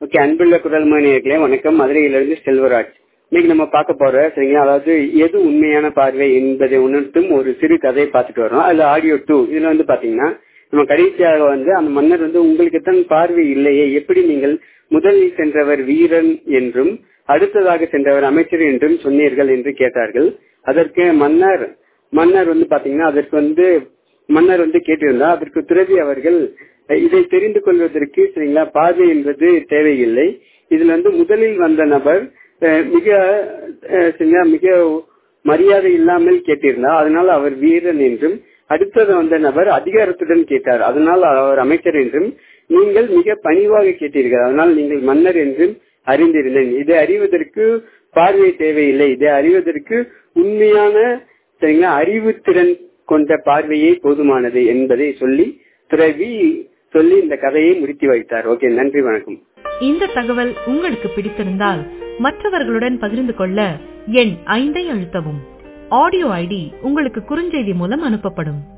okay அன்புள்ள குரல்மணி நேயர்களே வணக்கம் மதுரையிலிருந்து செல்வராஜ் இன்னைக்கு நம்ம பார்க்க போற சரிங்களா அதாவது எது உண்மையான பார்வை என்பதை உணர்த்தும் ஒரு சிறு கதையை பார்த்துட்டு வரோம் அதுல ஆடியோ டூ இதுல வந்து பாத்தீங்கன்னா நம்ம கடைசியாக வந்து அந்த மன்னர் வந்து உங்களுக்கு தான் பார்வை இல்லையே எப்படி நீங்கள் முதலில் சென்றவர் வீரன் என்றும் அடுத்ததாக சென்றவர் அமைச்சர் என்றும் சொன்னீர்கள் என்று கேட்டார்கள் அதற்கு மன்னர் மன்னர் வந்து பாத்தீங்கன்னா அதற்கு வந்து மன்னர் வந்து கேட்டிருந்தார் அதற்கு துறவி அவர்கள் இதை தெரிந்து கொள்வதற்கு சரிங்களா பார்வை என்பது தேவையில்லை இதுல வந்து முதலில் வந்த நபர் மிக சரிங்களா மிக மரியாதை இல்லாமல் கேட்டிருந்தார் அதனால் அவர் வீரன் என்றும் அடுத்தது வந்த நபர் அதிகாரத்துடன் கேட்டார் அதனால் அவர் அமைச்சர் என்றும் நீங்கள் மிக பணிவாக கேட்டீர்கள் அதனால் நீங்கள் மன்னர் என்றும் அறிந்திருந்தேன் இதை அறிவதற்கு பார்வை தேவையில்லை இதை அறிவதற்கு உண்மையான சரிங்களா அறிவுத்திறன் கொண்ட பார்வையே போதுமானது என்பதை சொல்லி துறவி சொல்லி இந்த கதையை முடித்து வைத்தார் ஓகே நன்றி வணக்கம் இந்த தகவல் உங்களுக்கு பிடித்திருந்தால் மற்றவர்களுடன் பகிர்ந்து கொள்ள எண் ஐந்தை அழுத்தவும் ஆடியோ ஐடி உங்களுக்கு குறுஞ்செய்தி மூலம் அனுப்பப்படும்